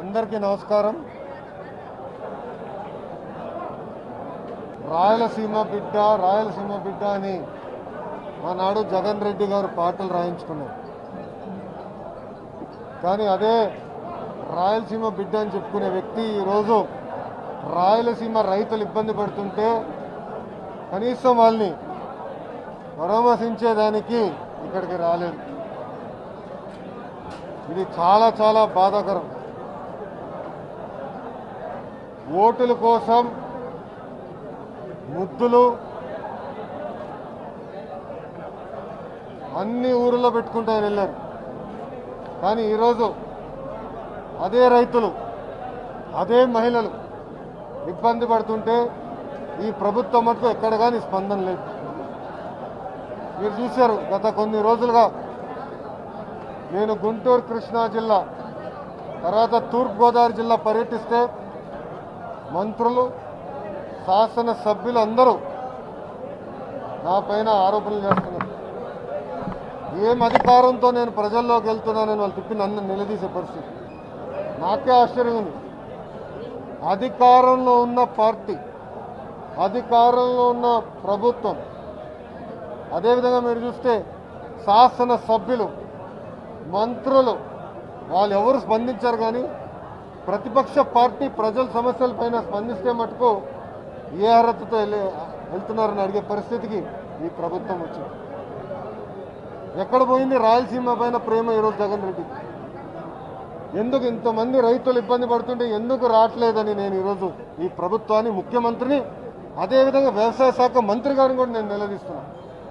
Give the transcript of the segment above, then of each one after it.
అందరికీ నమస్కారం రాయలసీమ బిడ్డ రాయలసీమ బిడ్డ అని ఆనాడు జగన్ రెడ్డి గారు పాటలు రాయించుకున్నారు కానీ అదే రాయలసీమ బిడ్డ అని చెప్పుకునే వ్యక్తి ఈరోజు రాయలసీమ రైతులు ఇబ్బంది పడుతుంటే కనీసం వాళ్ళని పరామర్శించేదానికి ఇక్కడికి రాలేదు ఇది చాలా చాలా బాధాకరం ఓటుల కోసం ముద్దులు అన్ని ఊరిలో పెట్టుకుంటూ ఆయన వెళ్ళారు కానీ ఈరోజు అదే రైతులు అదే మహిళలు ఇబ్బంది పడుతుంటే ఈ ప్రభుత్వం మటుకు ఎక్కడ కానీ స్పందన లేదు మీరు చూశారు గత కొన్ని రోజులుగా నేను గుంటూరు కృష్ణా జిల్లా తర్వాత తూర్పుగోదావరి జిల్లా పర్యటిస్తే మంత్రులు శాసన సభ్యులు అందరూ నా పైన ఆరోపణలు చేస్తున్నారు ఏం అధికారంతో నేను ప్రజల్లోకి వెళ్తున్నానని వాళ్ళు తిప్పి నన్ను నిలదీసే పరిస్థితి నాకే ఆశ్చర్యం ఉంది అధికారంలో ఉన్న పార్టీ అధికారంలో ఉన్న ప్రభుత్వం అదేవిధంగా మీరు చూస్తే శాసన సభ్యులు మంత్రులు వాళ్ళు ఎవరు స్పందించారు కానీ ప్రతిపక్ష పార్టీ ప్రజల సమస్యలపైన స్పందిస్తే మటుకు ఏ అర్హతతో వెళ్ళి వెళ్తున్నారని అడిగే పరిస్థితికి ఈ ప్రభుత్వం వచ్చింది ఎక్కడ పోయింది రాయలసీమ పైన ప్రేమ ఈరోజు జగన్ రెడ్డి ఎందుకు ఇంతమంది రైతులు ఇబ్బంది పడుతుంటే ఎందుకు రావట్లేదని నేను ఈరోజు ఈ ప్రభుత్వాన్ని ముఖ్యమంత్రిని అదేవిధంగా వ్యవసాయ శాఖ మంత్రి గారిని కూడా నేను నిలదీస్తున్నాను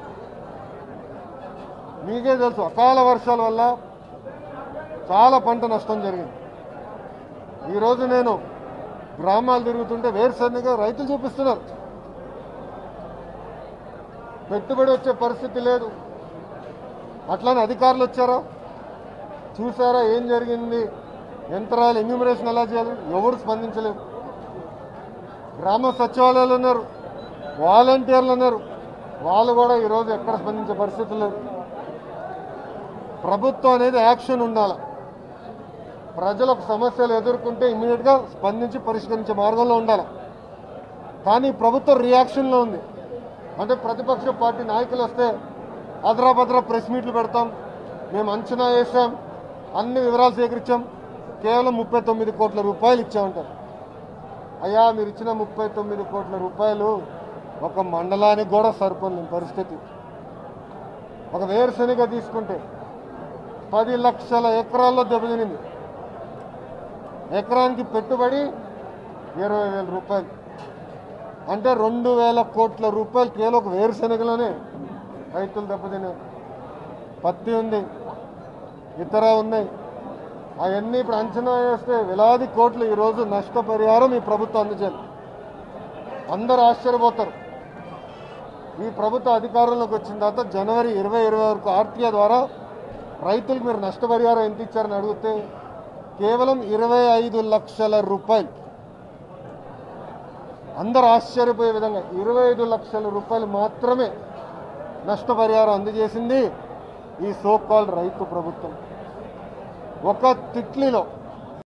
మీకే తెలుసు అకాల వర్షాల వల్ల చాలా పంట నష్టం జరిగింది ఈరోజు నేను గ్రామాలు తిరుగుతుంటే వేరుశనగ రైతులు చూపిస్తున్నారు పెట్టుబడి వచ్చే పరిస్థితి లేదు అట్లానే అధికారులు వచ్చారా చూసారా ఏం జరిగింది యంత్రాలు ఎన్యూమరేషన్ ఎలా చేయాలి ఎవరు స్పందించలేదు గ్రామ సచివాలయాలు ఉన్నారు వాలంటీర్లు ఉన్నారు వాళ్ళు కూడా ఈరోజు ఎక్కడ స్పందించే పరిస్థితి లేదు ప్రభుత్వం అనేది యాక్షన్ ఉండాలి ప్రజలకు సమస్యలు ఎదుర్కొంటే ఇమీడియట్గా స్పందించి పరిష్కరించే మార్గంలో ఉండాలి కానీ ప్రభుత్వం రియాక్షన్లో ఉంది అంటే ప్రతిపక్ష పార్టీ నాయకులు వస్తే అదరాభద్ర ప్రెస్ మీట్లు పెడతాం మేము అంచనా వేసాం అన్ని వివరాలు సేకరించాం కేవలం ముప్పై తొమ్మిది కోట్ల రూపాయలు ఇచ్చామంటారు అయ్యా మీరు ఇచ్చిన ముప్పై తొమ్మిది కోట్ల రూపాయలు ఒక మండలానికి కూడా సరిపోలేని పరిస్థితి ఒక వేరుశనగ తీసుకుంటే పది లక్షల ఎకరాల్లో దెబ్బతినింది ఎకరానికి పెట్టుబడి ఇరవై వేల రూపాయలు అంటే రెండు వేల కోట్ల రూపాయలు కేవలం ఒక వేరుశనగలోనే రైతులు దెబ్బతిన్నారు పత్తి ఉంది ఇతర ఉన్నాయి అవన్నీ ఇప్పుడు అంచనా వేస్తే వేలాది కోట్లు ఈరోజు నష్టపరిహారం ఈ ప్రభుత్వం అందజేయాలి అందరూ ఆశ్చర్యపోతారు ఈ ప్రభుత్వ అధికారంలోకి వచ్చిన తర్వాత జనవరి ఇరవై ఇరవై వరకు ఆర్టీఏ ద్వారా రైతులకు మీరు నష్టపరిహారం ఎంత ఇచ్చారని అడిగితే కేవలం ఇరవై ఐదు లక్షల రూపాయలు అందరూ ఆశ్చర్యపోయే విధంగా ఇరవై ఐదు లక్షల రూపాయలు మాత్రమే నష్టపరిహారం అందజేసింది ఈ సో కాల్డ్ రైతు ప్రభుత్వం ఒక తిట్లీలో